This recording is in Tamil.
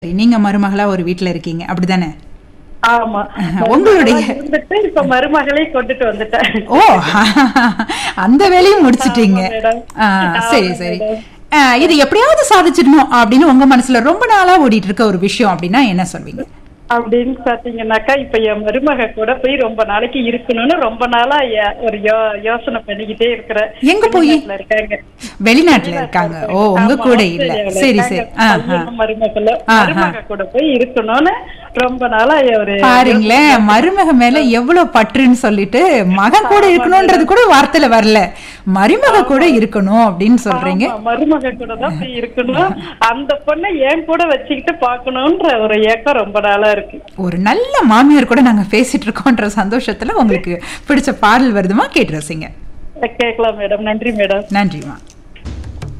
சரி, நீங்க மருமகளா ஒரு வீட்ல இருக்கீங்க அப்படிதானே ஆமா உங்களுடைய- மருமகளா இருந்துட்டு இப்ப மருமகளை கொண்டுட்டு வந்துட்டேன் ஓ அந்த வேலையும் முடிச்சிட்டீங்க ஆமா, மேடம். ஆ, சரி ஆமா, சரி மேடம். ஆ, இது எப்படியாவது சாதிச்சிடணும் அப்படின்னு உங்க மனசுல ரொம்ப நாளா ஓடிட்டு இருக்க ஒரு விஷயம் அப்படின்னா என்ன சொல்வீங்க அப்படின்னு பாத்தீங்கன்னாக்கா இப்ப என் மருமக கூட போய் ரொம்ப நாளைக்கு இருக்கணும்னு ரொம்ப நாளா ய- ஒரு யோ- யோசனை பண்ணிக்கிட்டே இருக்கிறேன் எங்க போய்? வெளிநாட்டுல இருக்காங்க வெளிநாட்டுல இருக்காங்க ஓ உங்க ஆமா, கூட இல்ல ஆஸ்திரேலியாவுல சரி இருக்காங்க. சரி ஆ, ஆ. பையனும் மருமகளும் ஆஹா. மருமக கூட போய் இருக்கணும்னு ரொம்ப நாளா ஒரு பாருங்களேன் மருமக மேல எவ்வளவு பற்றுன்னு சொல்லிட்டு மகன் கூட இருக்கணும்ன்றது கூட வார்த்தையில வரல மருமக கூட இருக்கணும் அப்படின்னு சொல்றீங்க ஆமா, மருமக கூட தான் போய் இருக்கணும் அந்த பொண்ணை என் கூட வச்சுக்கிட்டு பாக்கணும்ன்ற ஒரு ஏக்கம் ரொம்ப நாளா இருக்கு ஒரு நல்ல மாமியார் கூட நாங்க பேசிட்டு இருக்கோம்ன்ற சந்தோஷத்துல உங்களுக்கு பிடிச்ச பாடல் வருதுமா கேட்டு ரசிங்க கேட்கலாம் மேடம் நன்றி மேடம் நன்றிமா